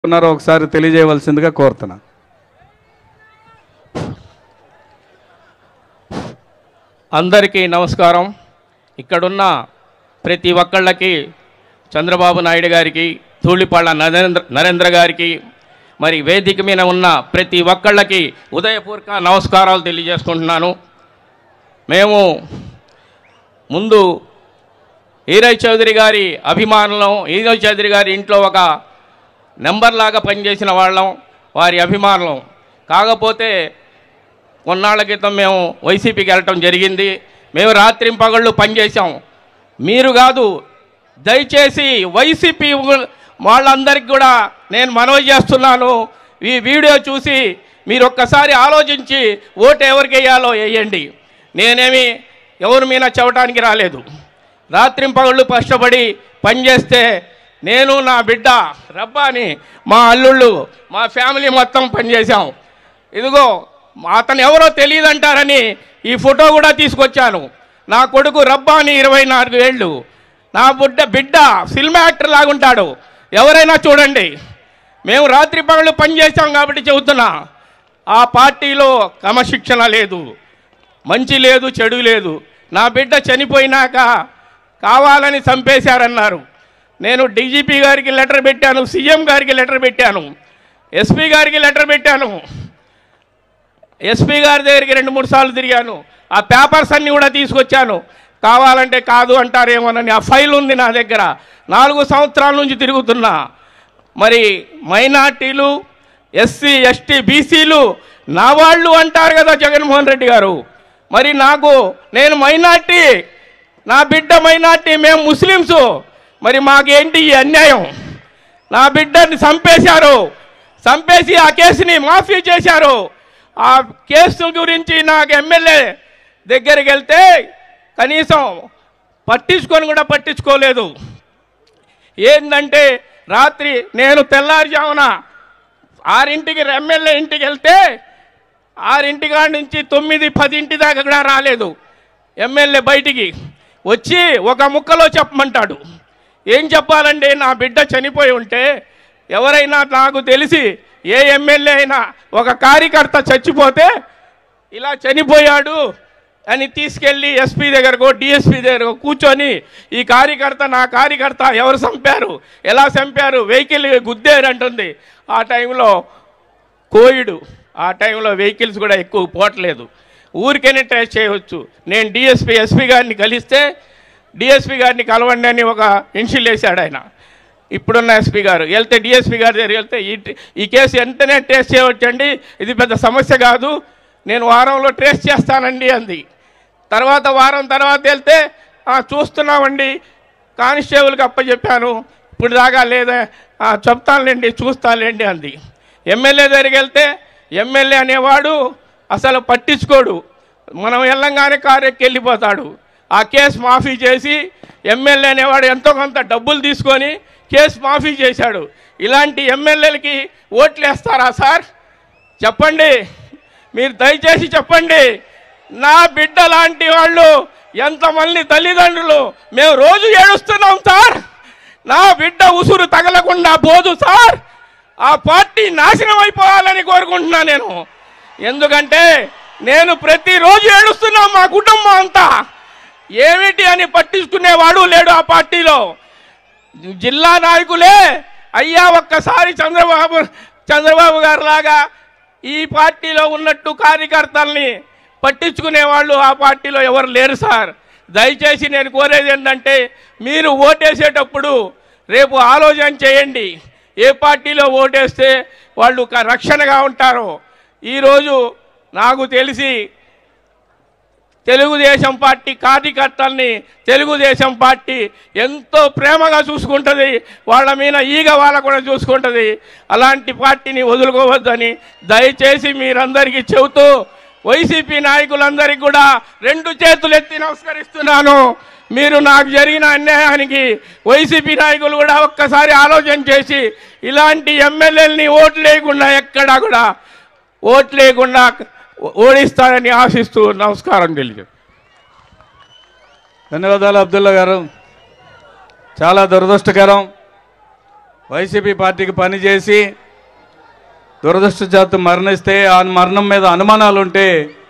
ఉన్నారో ఒకసారి తెలియజేయవలసిందిగా కోరుతున్నా అందరికీ నమస్కారం ఇక్కడున్న ప్రతి ఒక్కళ్ళకి చంద్రబాబు నాయుడు గారికి ధూళిపాళ్ళ నరేంద్ర నరేంద్ర గారికి మరి వేదిక మీద ఉన్న ప్రతి ఒక్కళ్ళకి ఉదయపూర్వక నమస్కారాలు తెలియజేసుకుంటున్నాను మేము ముందు ఈరయ్ చౌదరి గారి అభిమానులం ఈరయ్ చౌదరి గారి ఇంట్లో ఒక నెంబర్ లాగా పనిచేసిన వాళ్ళం వారి అభిమానులం కాకపోతే కొన్నాళ్ళ క్రితం మేము వైసీపీకి వెళ్ళటం జరిగింది మేము రాత్రింపగళ్ళు పనిచేసాం మీరు కాదు దయచేసి వైసీపీ వాళ్ళందరికీ కూడా నేను మనవి చేస్తున్నాను ఈ వీడియో చూసి మీరు ఒక్కసారి ఆలోచించి ఓటు ఎవరికి వేయాలో వేయండి నేనేమి ఎవరి మీద చెవటానికి రాలేదు రాత్రింపగళ్ళు కష్టపడి పనిచేస్తే నేను నా బిడ్డ రబ్బాని మా అల్లుళ్ళు మా ఫ్యామిలీ మొత్తం పనిచేశాం ఇదిగో అతను ఎవరో తెలియదంటారని ఈ ఫోటో కూడా తీసుకొచ్చాను నా కొడుకు రబ్బాని ఇరవై నాలుగు ఏళ్ళు నా బుడ్డ బిడ్డ ఫిల్మ్ యాక్టర్ లాగుంటాడు ఎవరైనా చూడండి మేము రాత్రి పగళ్ళు పనిచేసాం కాబట్టి చెబుతున్నా ఆ పార్టీలో క్రమశిక్షణ లేదు మంచి లేదు చెడు లేదు నా బిడ్డ చనిపోయినాక కావాలని చంపేశారన్నారు నేను డీజీపీ గారికి లెటర్ పెట్టాను సీఎం గారికి లెటర్ పెట్టాను ఎస్పీ గారికి లెటర్ పెట్టాను ఎస్పీ గారి దగ్గరికి రెండు మూడు సార్లు తిరిగాను ఆ పేపర్స్ అన్నీ కూడా తీసుకొచ్చాను కావాలంటే కాదు అంటారేమోనని ఆ ఫైల్ ఉంది నా దగ్గర నాలుగు సంవత్సరాల నుంచి తిరుగుతున్నా మరి మైనార్టీలు ఎస్సీ ఎస్టీ బీసీలు నా వాళ్ళు అంటారు కదా జగన్మోహన్ రెడ్డి గారు మరి నాకు నేను మైనార్టీ నా బిడ్డ మైనార్టీ మేము ముస్లిమ్స్ మరి మాకేంటి ఈ అన్యాయం నా బిడ్డని చంపేశారు చంపేసి ఆ కేసుని మాఫీ చేశారు ఆ కేసు గురించి నాకు ఎమ్మెల్యే దగ్గరికి వెళ్తే కనీసం పట్టించుకొని కూడా పట్టించుకోలేదు ఏంటంటే రాత్రి నేను తెల్లారుజామున ఆరింటికి ఎమ్మెల్యే ఇంటికి వెళ్తే ఆరింటి కాడి నుంచి తొమ్మిది పదింటి దాకా కూడా రాలేదు ఎమ్మెల్యే బయటికి వచ్చి ఒక ముక్కలో చెప్పమంటాడు ఏం చెప్పాలంటే నా బిడ్డ చనిపోయి ఉంటే ఎవరైనా నాకు తెలిసి ఏ ఎమ్మెల్యే అయినా ఒక కార్యకర్త చచ్చిపోతే ఇలా చనిపోయాడు అని తీసుకెళ్ళి ఎస్పీ దగ్గరకో డిఎస్పీ దగ్గర కూర్చొని ఈ కార్యకర్త నా కార్యకర్త ఎవరు చంపారు ఎలా చంపారు వెహికల్ గుద్దేరు అంటుంది ఆ టైంలో కోవిడ్ ఆ టైంలో వెహికల్స్ కూడా ఎక్కువ పోవట్లేదు ఊరికైనా ట్రేస్ చేయవచ్చు నేను డిఎస్పీ ఎస్పీ గారిని కలిస్తే డిఎస్పీ గారిని కలవండి అని ఒక ఇన్షిల్ వేశాడు ఆయన ఇప్పుడున్న ఎస్పీ గారు వెళ్తే డిఎస్పీ గారి దగ్గర వెళ్తే ఈ ఈ కేసు వెంటనే ట్రేస్ చేయవచ్చండి ఇది పెద్ద సమస్య కాదు నేను వారంలో ట్రేస్ చేస్తానండి అంది తర్వాత వారం తర్వాత వెళ్తే "ఆ, చూస్తున్నామండి కానిస్టేబుల్కి అప్పచెప్పాను ఇప్పుడు దాకా లేదా "ఆ, చెప్తానులేండి చూస్తానులేండి అంది ఎమ్మెల్యే దగ్గరికి వెళ్తే ఎమ్మెల్యే అనేవాడు అసలు పట్టించుకోడు మనం వెళ్ళంగానే కారు ఎక్కి వెళ్ళిపోతాడు ఆ కేసు మాఫీ చేసి ఎమ్మెల్యే అనేవాడు ఎంతో కొంత డబ్బులు తీసుకొని కేసు మాఫీ చేశాడు ఇలాంటి ఎమ్మెల్యేలకి ఓట్లు వేస్తారా సార్ చెప్పండి మీరు దయచేసి చెప్పండి నా బిడ్డ లాంటి వాళ్ళు ఎంతమంది తల్లిదండ్రులు మేము రోజు ఏడుస్తున్నాం సార్ నా బిడ్డ ఉసురు తగలకుండా పోదు సార్ ఆ పార్టీ నాశనం అయిపోవాలని కోరుకుంటున్నా నేను ఎందుకంటే నేను ప్రతిరోజు ఏడుస్తున్నా మా కుటుంబం అంతా ఏమిటి అని పట్టించుకునేవాడు లేడు ఆ పార్టీలో జిల్లా నాయకులే అయ్యా ఒక్కసారి చంద్రబాబు చంద్రబాబు గారు లాగా ఈ పార్టీలో ఉన్నట్టు కార్యకర్తల్ని పట్టించుకునే వాళ్ళు ఆ పార్టీలో ఎవరు లేరు సార్ దయచేసి నేను కోరేది ఏంటంటే మీరు ఓటేసేటప్పుడు రేపు ఆలోచన చేయండి ఏ పార్టీలో ఓటేస్తే వాళ్ళు ఒక రక్షణగా ఉంటారో ఈరోజు నాకు తెలిసి తెలుగుదేశం పార్టీ కార్యకర్తల్ని తెలుగుదేశం పార్టీ ఎంతో ప్రేమగా చూసుకుంటుంది వాళ్ళ మీద ఈగ వాళ్ళ కూడా చూసుకుంటుంది అలాంటి పార్టీని వదులుకోవద్దని దయచేసి మీరందరికీ చెబుతూ వైసీపీ నాయకులందరికీ కూడా రెండు చేతులు ఎత్తి నమస్కరిస్తున్నాను మీరు నాకు జరిగిన అన్యాయానికి వైసీపీ నాయకులు కూడా ఒక్కసారి ఆలోచన చేసి ఇలాంటి ఎమ్మెల్యేలని ఓట్లు లేకుండా ఎక్కడా కూడా ఓట్లు లేకుండా ఓడిస్తారని ఆశిస్తూ నమస్కారం తెలియదు ధన్యవాదాలు అబ్దుల్లా గారు చాలా దురదృష్టకరం వైసీపీ పార్టీకి పనిచేసి దురదృష్టజాతు మరణిస్తే ఆ మరణం మీద అనుమానాలు ఉంటే